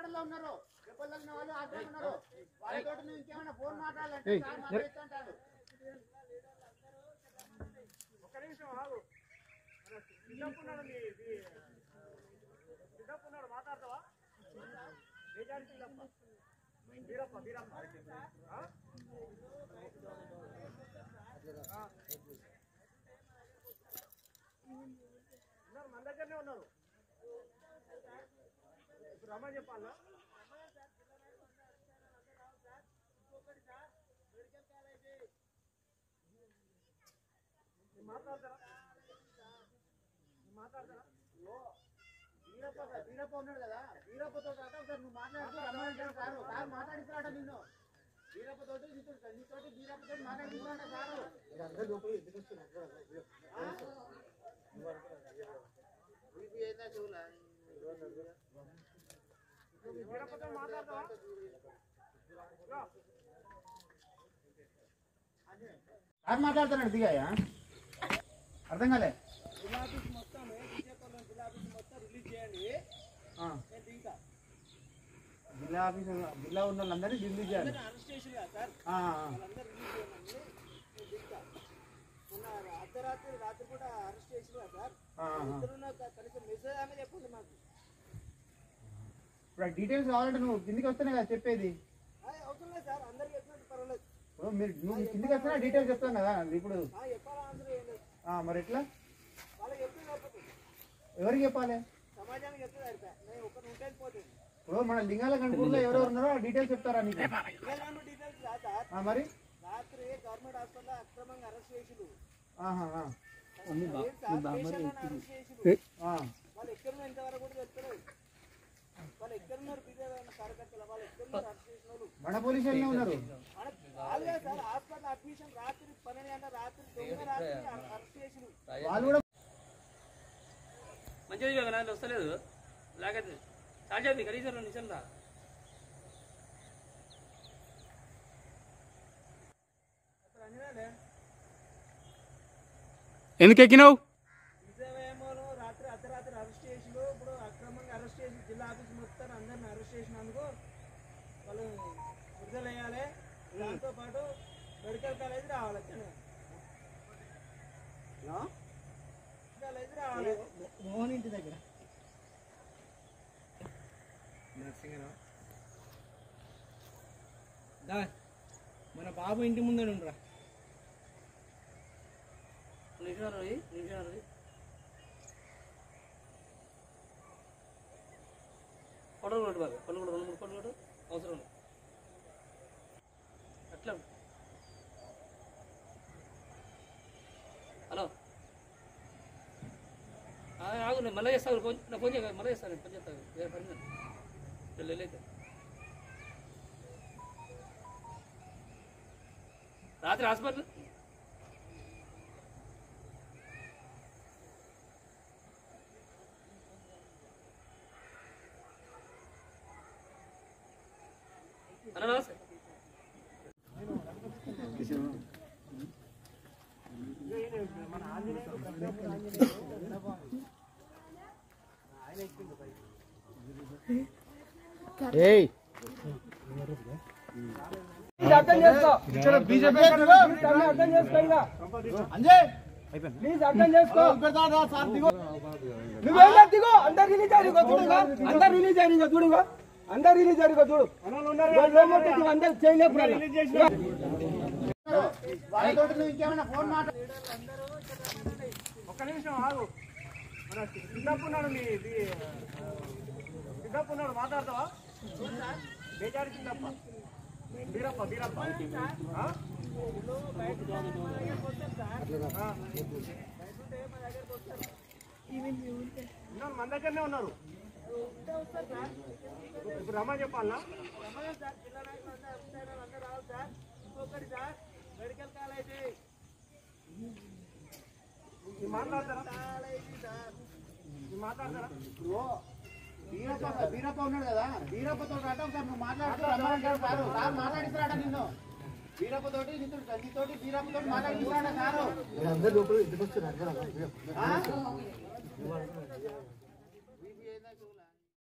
హాస్పిటల్లో ఉన్నారు దెబ్బలు తగిన వాళ్ళు హాస్పిటల్ ఉన్నారు వాళ్ళతో నువ్వు ఇంకేమైనా ఫోన్ మాట్లాడాలంటే సార్ మాట్లాడుతుంటాడు ఒక్క నిమిషం ఆగు సిద్ధప్ ఉన్నాడు మీ మీ- సిద్ధప్ ఉన్నాడు మాట్లాడతావా బేజారి సిద్ధప్ప వీరప్ప వీరప్ప ఆ? ఆ. ఉన్నారు మన దగ్గరనే ఉన్నారు ఇప్పుడు రమ్మని చెప్పాలా మీరు మాట్లాడతారా మీరు మాట్లాడతారా వీరప్ప సార్, వీరప్ప ఉన్నాడు కదా వీరప్పతో కాక ఒకసారి నువ్వు మాట్లాడుతూ రమ్మంటాడు సారు సార్ మాట్లాడిస్తాడ నిన్ను వీరప్పతోటి నీతో నీతోటి వీరప్పతోటి మాట్లాడిస్తాడ సారు వీపీ అయితే చూలా నువ్వు వీరప్పతో మాట్లాడతావా ఇగో, సార్ మాట్లాడుతున్నాడు దిగాయా అర్థం కాలే జిల్లా ఆఫీస్ మొత్తం శ్రీకాకుళం జిల్లా ఆఫీస్ మొత్తం రిలీజ్ చేయండి ఆ, నేను దిగుతా జిల్లా ఆఫీస్ జిల్లా ఉన్న వాళ్ళందరినీ ఢిల్లీ చేయాలి అరెస్ట్ చేసి కదా సార్ ఆ, ఆ. వాళ్ళందరూ రిలీజ్ చేయమని నేను దిగుతా మొన్న అర్ధరాత్రి రాత్రి కూడా అరెస్ట్ చేసి కదా సార్ ఆ, ఆ. ఇద్దరు కనీసం మెసేజ్ అయినా చెప్పండి మాకు ఇప్పుడు డీటెయిల్స్ కావాలంటే నువ్వు కిందికి వస్తేనే కదా చెప్పేది ఆ, అవసరం లేదు సార్ అందరికి చెప్పినట్టు పర్వాలేదు ఇప్పుడు మీరు నువ్వు కిందికి వస్తేనే డీటెయిల్స్ చెప్తాను కదా ఇప్పుడు ఆ, చెప్పాలా ఆన్సర్ ఏం లేదు ఆ, మరి ఎట్లా వాళ్ళకి చెప్తే సరిపోతుంది ఎవరికి చెప్పాలి సమాజానికి చెప్తే సరిపోయా నేను ఒక్కరు ఉంటే పోతుంది ఇప్పుడు మన లింగాల గణపూర్లో ఎవరెవరు ఉన్నారో ఆ డీటెయిల్స్ చెప్తారా నీకు ఇలాంటి డీటెయిల్స్ రా సార్ ఆ, మరి రాత్రి గవర్నమెంట్ హాస్పిటల్లో అక్రమంగా అరెస్ట్ చేసిరు ఆహా, ఆ. ఏం సార్ పేషెంట్లను అరెస్ట్ చేసిరు ఆ. వాళ్ళు ఎక్కడున్నారు ఇంతవరకు కూడా తెలుస్తలేదు వాళ్ళు ఎక్కడున్నారు బీజేపీ కార్యకర్తలు వాళ్ళు ఎక్కడున్నారు అరెస్ట్ చేసిన వాళ్ళు మన పోలీసు వాళ్ళే ఉన్నారు మన వాళ్ళే సార్ హాస్పిటల్ అడ్మిషన్ రాత్రి పన్నెండు గంటల రాత్రి దొంగ రాత్రి అరెస్ట్ చేసిరు వాళ్ళు కూడా మంచిగా ఇవ్వక నాకు వస్తలేదు లేకపోతే స్టార్ట్ చేయండి కనీసం రెండు నిమిషాలు రా అప్పుడు అనిరాలే ఎందుకు ఎక్కినావు విజయవేమోలో రాత్రి అర్ధరాత్రి అరెస్ట్ చేసిరు ఇప్పుడు అక్రమంగా అరెస్ట్ చేసి జిల్లా ఆఫీస్ మొత్తం అందరిని అరెస్ట్ చేసినందుకు వాళ్ళు విడుదల వేయాలి దాంతో పాటు మెడికల్ కాలేజ్ రావాలి వచ్చాను కాలేజ్ రావాలి మోహన్ ఇంటి దగ్గర మన బాబు ఇంటి ముందే ఉండరా నిమిషాలు పోయి నిమిషాలు పోయి ఫోటోలు కొట్టు బాగా ఫోటోలు కూడా రెండు మూడు ఫోటోలు కొట్టు అవసరం లేదు అట్లా హలో ఆ, ఆగు నేను మళ్ళీ చేస్తాను ఫోన్ నా ఫోన్ చేయ మళ్ళీ చేస్తాను ఫోన్ చేస్తాను వేరే పని ఉంది. వెళ్ళు, వెళ్ళు అయితే రాత్రి హాస్పిటల్ అన్న నమస్తే అర్థం చేసుకో అర్థం చేసుకో ఇంకా ప్లీజ్ అర్థం చేసుకో నువ్వేం దిగు అందరు రిలీజ్ అయ్యి చూడు అందరు రిలీజ్ అయ్యి చూడు అందరు రిలీజ్ అయ్యి చూడు అందరు చేయలేపు వాళ్ళతో నువ్వు ఇంకేమైనా ఫోన్ మాట్లాడు ఒక్క నిమిషం ఆగు మన సిద్ధప్ ఉన్నాడు మీ సిద్ధప్ ఉన్నాడు మాట్లాడతావా బేజారి సిద్ధప్ప బీరప్ప బీరప్ప ఆ? ఆ. ఉన్నారు మన దగ్గరనే ఉన్నారు ఇప్పుడు రమ్మని చెప్పాలా మెడికల్ కాలేజీ మీరు మాట్లాడతారా మీరు మాట్లాడతారా వీరప్ప వీరప్ప ఉన్నాడు కదా వీరప్పతో కాక ఒకసారి నువ్వు మాట్లాడుతూ రమ్మంటాడు సారు సార్ మాట్లాడిస్తాడ నిన్ను వీరప్పతోటి నీతో నీతోటి వీరప్పతోటి మాట్లాడిస్తాడ సారు ఆ? వీపీ అయితే చూలా.